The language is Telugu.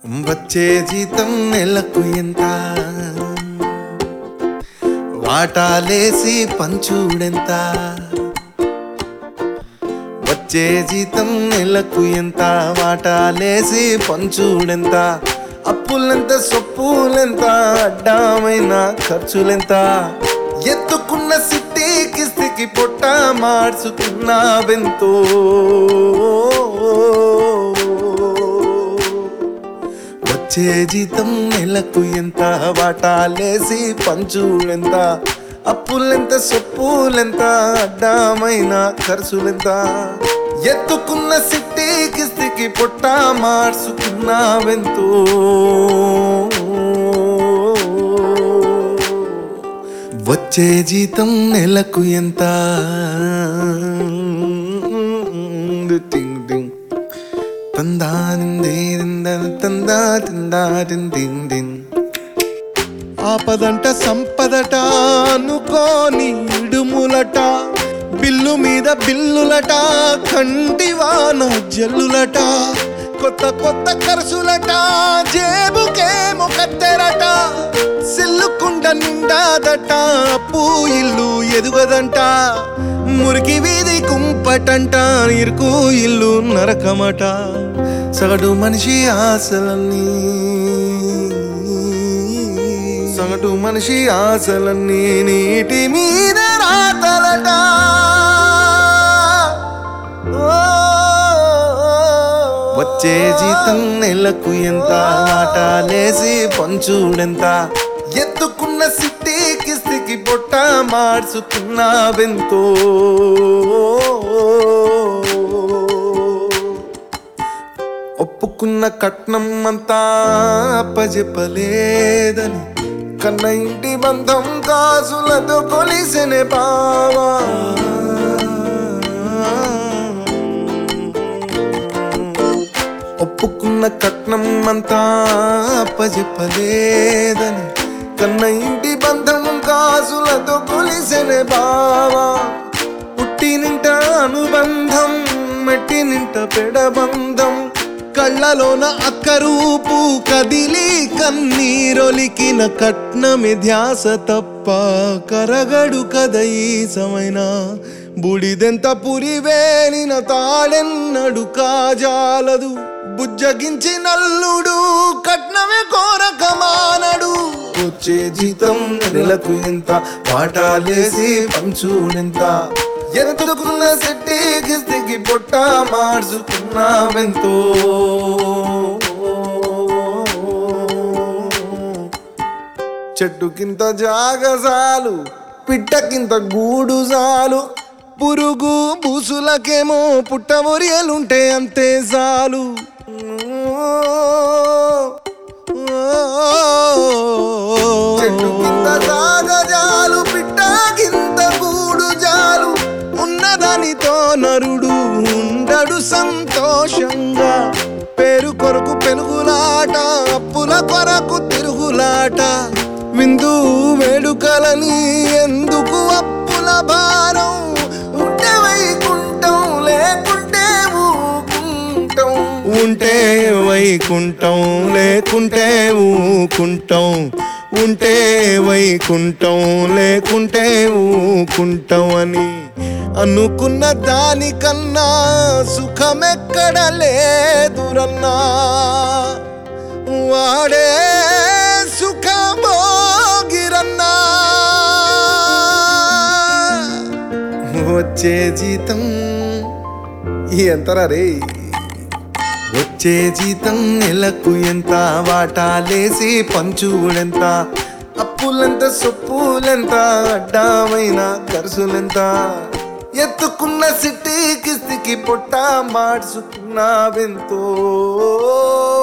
వచ్చే జీతం నెలకు ఎంత వాటాలేసి పంచుడెంత వచ్చే జీతం నెలకు ఎంత వాటాలేసి పంచుడెంత అప్పులెంత సొప్పులెంత అడ్డామైన ఖర్చులెంత ఎత్తుకున్న సిట్టి కిస్తికి పొట్ట మార్చుకున్నావెంతో వచ్చే జీతం నెలకు ఎంత వాటాలేసి పంచులెంత అప్పులెంత సొప్పులెంత అడ్డామైన ఖర్చులెంత ఎత్తుకున్న సిట్టి కిస్తికి పొట్ట మార్చుకున్నావెంతో వచ్చే జీతం నెలకు ఎంత టింగ్ టింగ్ ఆపదంట సంపదట అనుకోని ఇడుములట బిల్లు మీద బిల్లులట కంటివాన జల్లులట కొత్త కొత్త ఖర్చులట జేబుకేమో కత్తెరట సిల్లుకుండ నిండాదట అప్పు ఇల్లు ఎదుగదంట మురికి వీధి కుంపటంట ఇరుకు ఇల్లు నరకమట సగటు మనిషి ఆశలన్నీ సగటు మనిషి ఆశలన్నీ నీటి మీద రాతలట వచ్చే జీతం నెలకు ఎంత వాటాలేసి పంచుడెంత ఎత్తుకున్న సిట్టి కిస్తికి పొట్ట మార్చుకున్నావెంతో ఒప్పుకున్న కట్నం అంతా అప్పజెప్పలేదని కన్న ఇంటి బంధం కాసులతో కొలిసెనే బావా ఒప్పుకున్న కట్నం అంతా అప్పజెప్పలేదని కన్న ఇంటి బంధం కాసులతో కొలిసెనే బావా పుట్టినింట అనుబంధం మెట్టినింట పెడబంధం కళ్ళలోన అక్కరూపు కదిలి కన్నీరొలికిన కట్నమి ధ్యాస తప్ప కరగడు కద ఈ సమయన బుడిదెంత పురివేలిన తాళెన్నడు కాజాలదు బుజ్జగించి నల్లుడు కట్నమే కోరక మానడు వచ్చే జీతం నెలకు ఎంత వాటాలేసి పంచుడెంత ఎనతుకున్న సెట్టి కిస్తికి పొట్ట మార్చుకున్నావెంతో చెట్టుకింత జాగజాలు పిట్టకింత గూడు జాలు పురుగు బూసులకేమో పుట్టమొరియలుంటే అంతే చాలు చెట్టు కింద జాగజాలు పిట్టకింత గూడు జాలు ఉన్నదానితో నరుడు ఉండడు సంతోషంగా పేరు కొరకు పెనుగులాట అప్పుల కొరకు తిరుగులాట విందు వేడుకలని ఎందుకు అప్పుల భారం ఉంటే వైకుంఠం లేకుంటే ఊకుంటాం ఉంటే వైకుంఠం లేకుంటే ఊకుంటాం ఉంటే వైకుంఠం లేకుంటే ఊకుంటాం అని అనుకున్న దానికన్నా సుఖమెక్కడ లేదురన్నా వాడే సుఖమోగిరన్నా వచ్చే జీతం ఎంతరా రే వచ్చే జీతం నెలకు ఎంత వాటాలేసి పంచుడెంత అప్పులెంత సొప్పులెంత అడ్డామైన ఖర్చులెంత ఎత్తుకున్న సిట్టి కిస్తికి పొట్ట మార్చుకున్నావెంతో